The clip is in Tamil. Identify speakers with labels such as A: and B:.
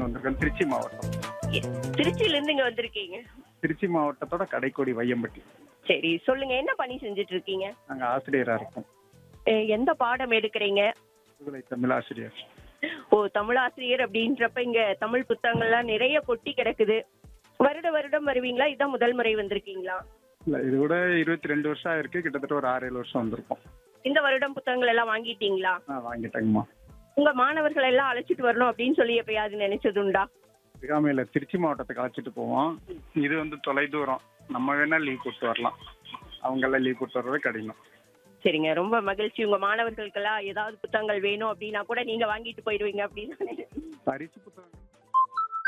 A: இருந்து வந்திருக்கோம் திருச்சி மாவட்டம்
B: எ- திருச்சியில இருந்து இங்க வந்திருக்கீங்க
A: திருச்சி மாவட்டத்தோட கடைக்கோடி வையம்பட்டி
B: சரி சொல்லுங்க என்ன பணி செஞ்சுட்டு இருக்கீங்க
A: நாங்கள் ஆசிரியராக இருக்கோம்
B: எ- எந்த பாடம் எடுக்கிறீங்க
A: முதுகலை தமிழ் ஆசிரியர்
B: ஓ தமிழாசிரியர் அப்படின்றப்ப இங்க தமிழ் புத்தகங்கள்லாம் நிறைய கொட்டி கிடக்குது வருட வருடம் வருவீங்களா இதான் முதல் முறை வந்திருக்கீங்களா
A: இல்லை இது கூட இருபத்தி ரெண்டு வருஷம் ஆயிருக்கு கிட்டத்தட்ட ஒரு ஆறு ஏழு வருஷம் வந்திருக்கோம்
B: இந்த வருடம் புத்தகங்கள் எல்லாம் வாங்கிட்டீங்களா
A: ஆ வாங்கிட்டேங்கம்மா
B: உங்க மாணவர்கள் எல்லாம் அழைச்சிட்டு வரணும் அப்படின்னு சொல்லி எப்பயாவது நினைச்சதுண்டா
A: சிகாமையில் திருச்சி மாவட்டத்துக்கு அழைச்சிட்டு போவோம் இது வந்து தொலைதூரம் நம்ம வேணா லீவ் போட்டு வரலாம் அவங்கெல்லாம் லீவ் போட்டு வர்றது கடினம்
B: சரிங்க ரொம்ப மகிழ்ச்சி உங்க மாணவர்களுக்கெல்லாம் ஏதாவது புத்தகங்கள் வேணும் அப்படின்னா கூட நீங்க வாங்கிட்டு போயிடுவீங்க அப்படின்னு
A: பரிசு புத்தகம்